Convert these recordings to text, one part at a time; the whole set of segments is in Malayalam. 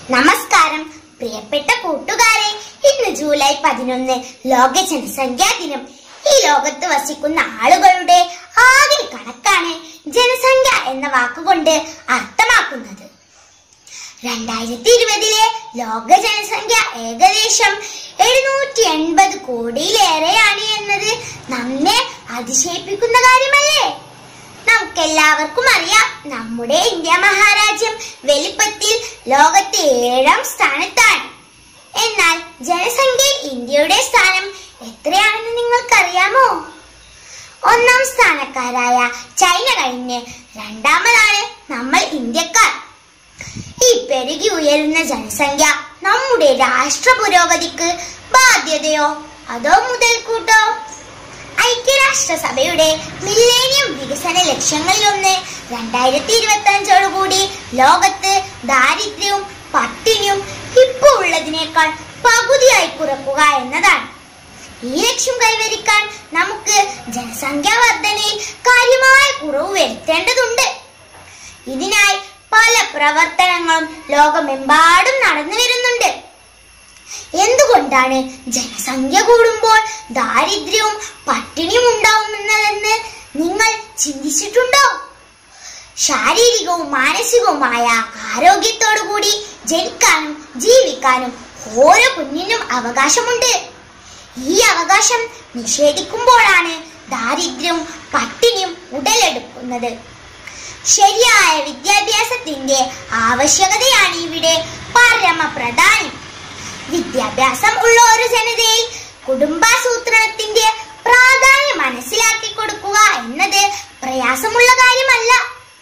നമസ്കാരം പ്രിയപ്പെട്ട കൂട്ടുകാരെ ഇന്ന് ജൂലൈ പതിനൊന്ന് ലോക ജനസംഖ്യാ ദിനം ഈ ലോകത്ത് വസിക്കുന്ന ആളുകളുടെ ആകെ കണക്കാണ് ജനസംഖ്യ എന്ന വാക്കുകൊണ്ട് അർത്ഥമാക്കുന്നത് രണ്ടായിരത്തി ഇരുപതിലെ ലോക ജനസംഖ്യ ഏകദേശം എഴുന്നൂറ്റി എൺപത് കോടിയിലേറെയാണ് എന്നത് നമ്മെ അതിശയിപ്പിക്കുന്ന കാര്യമല്ലേ നമുക്കെല്ലാവർക്കും അറിയാം നമ്മുടെ ഇന്ത്യ മഹാരാജ്യം വലിപ്പത്തിൽ ലോകത്തെ ഏഴാം സ്ഥാനത്താണ് എന്നാൽ ജനസംഖ്യയിൽ ഇന്ത്യയുടെ സ്ഥാനം എത്രയാണെന്ന് നിങ്ങൾക്കറിയാമോ ഒന്നാം സ്ഥാനക്കാരായ ചൈന കഴിഞ്ഞ് രണ്ടാമതാണ് നമ്മൾ ഇന്ത്യക്കാർ ഈ പെരുകി ഉയരുന്ന ജനസംഖ്യ നമ്മുടെ രാഷ്ട്ര പുരോഗതിക്ക് ബാധ്യതയോ അതോ മുതൽക്കൂട്ടോ ഐക്യരാഷ്ട്രസഭയുടെ മില്ലേനിയം വികസന ലക്ഷ്യങ്ങളിലൊന്ന് രണ്ടായിരത്തി ഇരുപത്തി അഞ്ചോടുകൂടി ലോകത്ത് ദാരിദ്ര്യവും പട്ടിണിയും ഇപ്പോൾ ഉള്ളതിനേക്കാൾ പകുതിയായി കുറക്കുക എന്നതാണ് ഈ ലക്ഷ്യം കൈവരിക്കാൻ നമുക്ക് ജനസംഖ്യാ വർധനയിൽ കാര്യമായ കുറവ് വരുത്തേണ്ടതുണ്ട് ഇതിനായി പല പ്രവർത്തനങ്ങളും ലോകമെമ്പാടും നടന്നു വരുന്നുണ്ട് എന്തുകൊണ്ടാണ് ജനസംഖ്യ കൂടുമ്പോൾ ദാരിദ്ര്യവും പട്ടിണിയും ഉണ്ടാവുമെന്നതെന്ന് നിങ്ങൾ ചിന്തിച്ചിട്ടുണ്ടോ ശാരീരികവും മാനസികവുമായ ആരോഗ്യത്തോടു കൂടി ജനിക്കാനും ജീവിക്കാനും ഓരോ കുഞ്ഞിനും അവകാശമുണ്ട് ഈ അവകാശം നിഷേധിക്കുമ്പോഴാണ് ദാരിദ്ര്യവും പട്ടിണിയും ഉടലെടുക്കുന്നത് ശരിയായ വിദ്യാഭ്യാസത്തിന്റെ ആവശ്യകതയാണ് ഇവിടെ പരമപ്രധാനം വിദ്യാഭ്യാസം ഉള്ള ഒരു ജനതയിൽ കുടുംബാസൂത്രണത്തിന്റെ പ്രാധാന്യം മനസ്സിലാക്കി കൊടുക്കുക എന്നത് പ്രയാസമുള്ള കാര്യമല്ല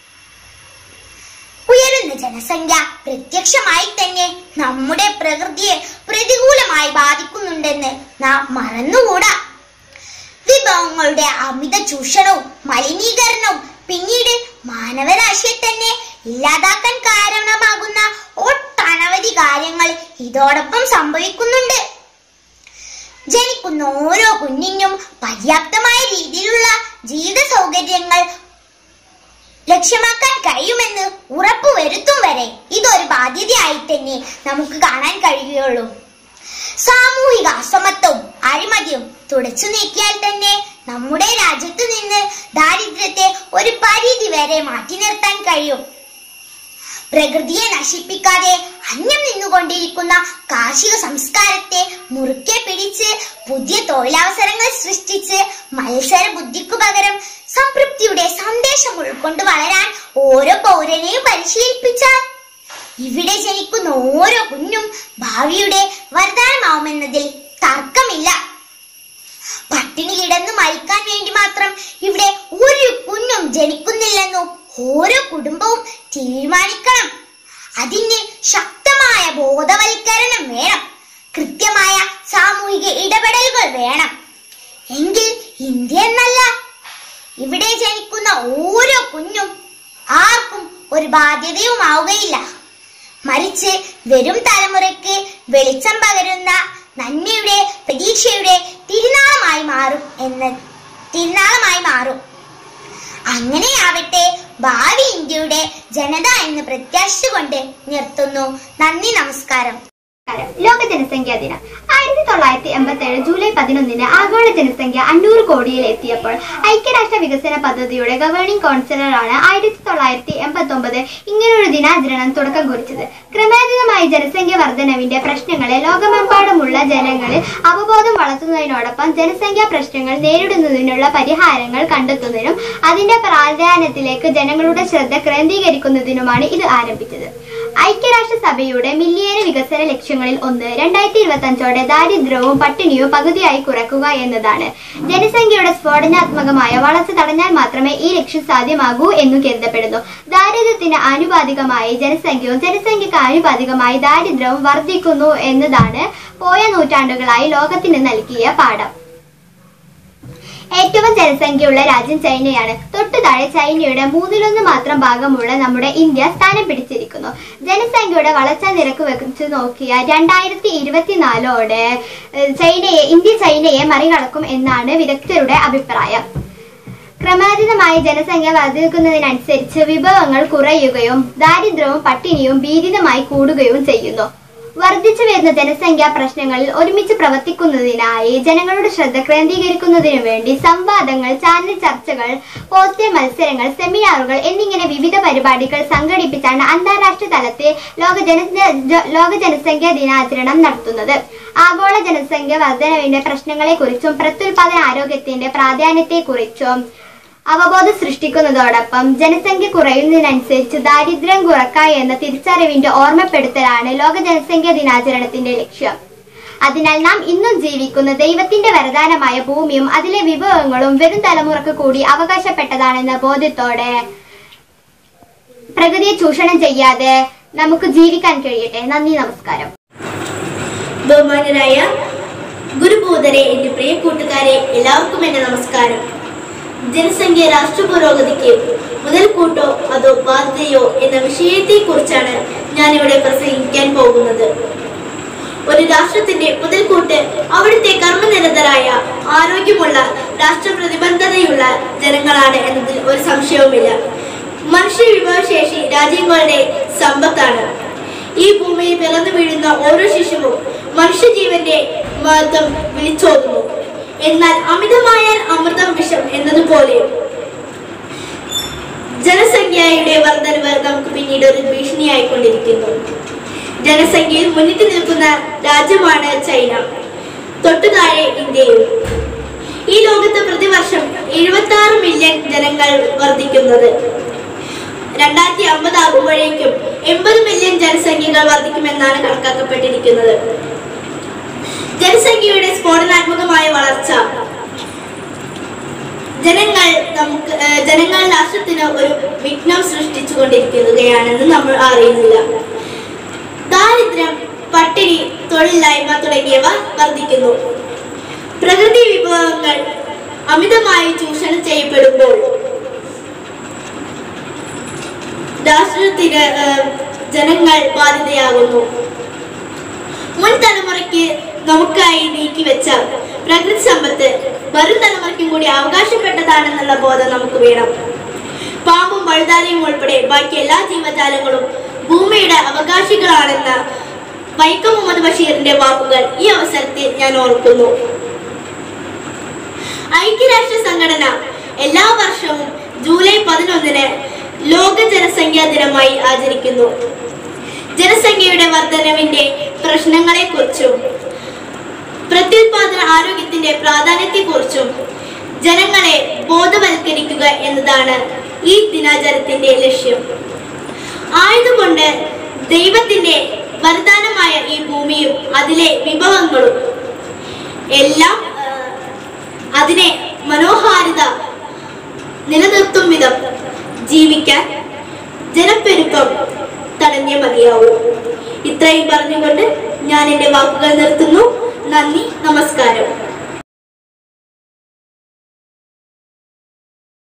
ഉയരുന്ന ജനസംഖ്യ പ്രത്യക്ഷമായി തന്നെ നമ്മുടെ പ്രകൃതിയെ പ്രതികൂലമായി ബാധിക്കുന്നുണ്ടെന്ന് നാം മറന്നുകൂടാ വിഭവങ്ങളുടെ അമിത ചൂഷണവും മലിനീകരണവും പിന്നീട് മാനവരാശിയെ തന്നെ ഇല്ലാതാക്കാൻ കാരണമാകുന്ന ഒട്ടനവധി കാര്യങ്ങൾ ഇതോടൊപ്പം സംഭവിക്കുന്നുണ്ട് ജനിക്കുന്ന ഓരോ കുഞ്ഞിനും പര്യാപ്തമായ രീതിയിലുള്ള ജീവിത സൗകര്യങ്ങൾ ലക്ഷ്യമാക്കാൻ കഴിയുമെന്ന് ഉറപ്പുവരുത്തും വരെ ഇതൊരു ബാധ്യതയായി തന്നെ നമുക്ക് കാണാൻ കഴിയുകയുള്ളൂ സാമൂഹിക അസമത്വവും അഴിമതിയും തുടച്ചു നീക്കിയാൽ തന്നെ നമ്മുടെ രാജ്യത്ത് നിന്ന് ദാരിദ്ര്യത്തെ ഒരു പരിധി വരെ മാറ്റി നിർത്താൻ കഴിയും പ്രകൃതിയെ നശിപ്പിക്കാതെ അന്യം നിന്നുകൊണ്ടിരിക്കുന്ന കാർഷിക സംസ്കാരത്തെ മുറുക്കെ പിടിച്ച് പുതിയ തൊഴിലവസരങ്ങൾ സൃഷ്ടിച്ച് മത്സര ബുദ്ധിക്കു പകരം സംതൃപ്തിയുടെ സന്ദേശം ഉൾക്കൊണ്ട് വളരാൻ ഓരോ പൗരനെയും പരിശീലിപ്പിച്ചാൽ ഇവിടെ ജനിക്കുന്ന ഓരോ കുഞ്ഞും ഭാവിയുടെ വരദാനമാവുമെന്നതിൽ തർക്കമില്ല പട്ടിണി കിടന്ന് മരിക്കാൻ വേണ്ടി മാത്രം ഇവിടെ ഒരു കുഞ്ഞും ജനിക്കുന്നില്ലെന്നും ഓരോ കുടുംബവും തീരുമാനിക്കണം അതിന് ശക്തമായ ബോധവൽക്കരണം വേണം കൃത്യമായ സാമൂഹിക ഇടപെടലുകൾ വേണം എങ്കിൽ ഇന്ത്യ എന്നല്ല ഇവിടെ ജനിക്കുന്ന ഓരോ കുഞ്ഞും ആർക്കും ഒരു ബാധ്യതയുമാവുകയില്ല മറിച്ച് വരും തലമുറയ്ക്ക് വെളിച്ചം പകരുന്ന നന്മയുടെ പ്രതീക്ഷയുടെ തിരുനാളമായി മാറും എന്ന് തിരുനാളമായി മാറും അങ്ങനെയാവട്ടെ ഭാവി ഇന്ത്യയുടെ ജനത എന്ന് പ്രത്യാശിച്ചുകൊണ്ട് നിർത്തുന്നു നന്ദി നമസ്കാരം നമസ്കാരം. ലോക ജനസംഖ്യാ ദിനം ആയിരത്തി തൊള്ളായിരത്തി എൺപത്തി ഏഴ് ജൂലൈ പതിനൊന്നിന് ആഗോള ജനസംഖ്യ അഞ്ഞൂറ് കോടിയിൽ എത്തിയപ്പോൾ ഐക്യരാഷ്ട്ര വികസന പദ്ധതിയുടെ ഗവേണിംഗ് കൗൺസിലറാണ് ആയിരത്തി തൊള്ളായിരത്തി എൺപത്തി ഒമ്പത് ഇങ്ങനൊരു ദിനാചരണം തുടക്കം കുറിച്ചത് ക്രമാതീതമായ ജനസംഖ്യ വർധനവിന്റെ പ്രശ്നങ്ങളെ ലോകമെമ്പാടുമുള്ള ജനങ്ങളിൽ അവബോധം വളർത്തുന്നതിനോടൊപ്പം ജനസംഖ്യാ പ്രശ്നങ്ങൾ നേരിടുന്നതിനുള്ള പരിഹാരങ്ങൾ കണ്ടെത്തുന്നതിനും അതിന്റെ പ്രാധാന്യത്തിലേക്ക് ജനങ്ങളുടെ ശ്രദ്ധ കേന്ദ്രീകരിക്കുന്നതിനുമാണ് ഇത് ആരംഭിച്ചത് ഐക്യരാഷ്ട്രസഭയുടെ മില്ലിയന വികസന ലക്ഷ്യങ്ങളിൽ ഒന്ന് രണ്ടായിരത്തി ഇരുപത്തി അഞ്ചോടെ ദാരിദ്ര്യവും പട്ടിണിയും പകുതിയായി കുറയ്ക്കുക എന്നതാണ് ജനസംഖ്യയുടെ സ്ഫോടനാത്മകമായ വളർച്ച തടഞ്ഞാൽ മാത്രമേ ഈ ലക്ഷ്യം സാധ്യമാകൂ എന്നും കരുതപ്പെടുന്നു ദാരിദ്ര്യത്തിന് ആനുപാതികമായി ജനസംഖ്യയും ജനസംഖ്യക്ക് ആനുപാതികമായി ദാരിദ്ര്യവും വർദ്ധിക്കുന്നു എന്നതാണ് പോയ നൂറ്റാണ്ടുകളായി ലോകത്തിന് നൽകിയ പാഠം ഏറ്റവും ജനസംഖ്യയുള്ള രാജ്യം ചൈനയാണ് തൊട്ടു താഴെ ചൈനയുടെ മൂന്നിലൊന്ന് മാത്രം ഭാഗമുള്ള നമ്മുടെ ഇന്ത്യ സ്ഥാനം പിടിച്ചിരിക്കുന്നു ജനസംഖ്യയുടെ വളർച്ചാ നിരക്ക് വെച്ച് നോക്കിയാൽ രണ്ടായിരത്തി ഇരുപത്തിനാലോടെ ഏഹ്, ചൈനയെ ഇന്ത്യ ചൈനയെ മറികടക്കും എന്നാണ് വിദഗ്ധരുടെ അഭിപ്രായം ക്രമാതീതമായ ജനസംഖ്യ വർദ്ധിക്കുന്നതിനനുസരിച്ച് വിഭവങ്ങൾ കുറയുകയും ദാരിദ്ര്യവും പട്ടിണിയും ഭീതിതമായി കൂടുകയും ചെയ്യുന്നു വർദ്ധിച്ചു വരുന്ന ജനസംഖ്യാ പ്രശ്നങ്ങളിൽ ഒരുമിച്ച് പ്രവർത്തിക്കുന്നതിനായി ജനങ്ങളുടെ ശ്രദ്ധ കേന്ദ്രീകരിക്കുന്നതിനു വേണ്ടി സംവാദങ്ങൾ ചാനൽ ചർച്ചകൾ പോസ്റ്റർ മത്സരങ്ങൾ സെമിനാറുകൾ എന്നിങ്ങനെ വിവിധ പരിപാടികൾ സംഘടിപ്പിച്ചാണ് അന്താരാഷ്ട്ര തലത്തിൽ ലോക ജന ജ- ലോക ജനസംഖ്യാ ദിനാചരണം നടത്തുന്നത് ആഗോള ജനസംഖ്യ വർധനവിന്റെ പ്രശ്നങ്ങളെക്കുറിച്ചും പ്രത്യുൽപാദന ആരോഗ്യത്തിന്റെ പ്രാധാന്യത്തെക്കുറിച്ചും അവബോധം സൃഷ്ടിക്കുന്നതോടൊപ്പം ജനസംഖ്യ കുറയുന്നതിനനുസരിച്ച് ദാരിദ്ര്യം കുറക്കുക എന്ന തിരിച്ചറിവിന്റെ ഓർമ്മപ്പെടുത്തലാണ് ലോക ജനസംഖ്യാ ദിനാചരണത്തിന്റെ ലക്ഷ്യം അതിനാൽ നാം ഇന്നും ജീവിക്കുന്ന ദൈവത്തിന്റെ വരദാനമായ ഭൂമിയും അതിലെ വിഭവങ്ങളും വരും തലമുറക്ക് കൂടി അവകാശപ്പെട്ടതാണെന്ന ബോധ്യത്തോടെ പ്രകൃതിയെ ചൂഷണം ചെയ്യാതെ നമുക്ക് ജീവിക്കാൻ കഴിയട്ടെ നന്ദി നമസ്കാരം ബഹുമാനരായ ഗുരുഭൂതരെ എന്റെ പ്രിയ കൂട്ടുകാരെ എല്ലാവർക്കും എന്റെ നമസ്കാരം ജനസംഖ്യ രാഷ്ട്ര പുരോഗതിക്ക് മുതൽക്കൂട്ടോ അതോ ബാധ്യതയോ എന്ന വിഷയത്തെ കുറിച്ചാണ് ഞാൻ ഇവിടെ പ്രസംഗിക്കാൻ പോകുന്നത് ഒരു രാഷ്ട്രത്തിന്റെ മുതൽക്കൂട്ട് അവിടുത്തെ കർമ്മനിരതരായ ആരോഗ്യമുള്ള രാഷ്ട്ര പ്രതിബദ്ധതയുള്ള ജനങ്ങളാണ് എന്നതിൽ ഒരു സംശയവുമില്ല മനുഷ്യ വിഭവശേഷി രാജ്യങ്ങളുടെ സമ്പത്താണ് ഈ ഭൂമിയിൽ പിറന്നു വീഴുന്ന ഓരോ ശിശുവും മനുഷ്യജീവന്റെ മഹത്വം വിളിച്ചോതുന്നു എന്നാൽ അമിതമായാൽ അമൃതം വിഷം എന്നതുപോലെ ജനസംഖ്യയുടെ വർധനവ് നമുക്ക് പിന്നീട് ഒരു ഭീഷണിയായിക്കൊണ്ടിരിക്കുന്നു ജനസംഖ്യയിൽ മുന്നിട്ട് നിൽക്കുന്ന രാജ്യമാണ് ചൈന തൊട്ടു താഴെ ഇന്ത്യയും ഈ ലോകത്ത് പ്രതിവർഷം എഴുപത്തി ആറ് മില്യൺ ജനങ്ങൾ വർദ്ധിക്കുന്നത് രണ്ടായിരത്തി അമ്പത് ആകുമ്പോഴേക്കും എൺപത് മില്യൺ ജനസംഖ്യകൾ വർദ്ധിക്കുമെന്നാണ് കണക്കാക്കപ്പെട്ടിരിക്കുന്നത് ജനസംഖ്യയുടെ സ്ഫോടനാത്മകമായ വളർച്ച ജനങ്ങൾ നമുക്ക് ഏഹ്, ജനങ്ങൾ രാഷ്ട്രത്തിന് ഒരു വിഘ്നം സൃഷ്ടിച്ചുകൊണ്ടിരിക്കുകയാണെന്ന് നമ്മൾ അറിയുന്നില്ല ദാരിദ്ര്യം പട്ടിണി തൊഴിലില്ലായ്മ തുടങ്ങിയവ വർദ്ധിക്കുന്നു പ്രകൃതി വിഭവങ്ങൾ അമിതമായി ചൂഷണം ചെയ്യപ്പെടുമ്പോൾ രാഷ്ട്രത്തിന് ഏഹ്, ജനങ്ങൾ ബാധിതയാകുന്നു മുൻ തലമുറയ്ക്ക് നമുക്കായി നീക്കിവെച്ച പ്രകൃതി സമ്പത്ത് വരും തലമുറയ്ക്കും കൂടി അവകാശപ്പെട്ടതാണെന്നുള്ള ബോധം നമുക്ക് വേണം പാമ്പും വഴുതാലയും ഉൾപ്പെടെ ബാക്കി എല്ലാ ജീവജാലങ്ങളും ഭൂമിയുടെ അവകാശികളാണെന്ന വൈക്കം മുഹമ്മദ് ബഷീറിന്റെ വാക്കുകൾ ഈ അവസരത്തിൽ ഞാൻ ഓർക്കുന്നു ഐക്യരാഷ്ട്ര സംഘടന എല്ലാ വർഷവും ജൂലൈ പതിനൊന്നിന് ലോക ജനസംഖ്യാ ദിനമായി ആചരിക്കുന്നു ജനസംഖ്യയുടെ വർധനവിന്റെ പ്രശ്നങ്ങളെക്കുറിച്ചും പ്രത്യുൽപാദന ആരോഗ്യത്തിന്റെ പ്രാധാന്യത്തെക്കുറിച്ചും ജനങ്ങളെ ബോധവൽക്കരിക്കുക എന്നതാണ് ഈ ദിനാചരണത്തിന്റെ ലക്ഷ്യം ആയതുകൊണ്ട് ദൈവത്തിന്റെ വരദാനമായ ഈ ഭൂമിയും അതിലെ വിഭവങ്ങളും എല്ലാം ആ, അതിനെ മനോഹാരിത നിലനിർത്തും വിധം ജീവിക്കാൻ ജനപ്പെരുപ്പം തടഞ്ഞേ മതിയാവൂ ഇത്രയും പറഞ്ഞുകൊണ്ട് ഞാൻ എൻ്റെ വാക്കുകൾ നിർത്തുന്നു നന്ദി നമസ്കാരം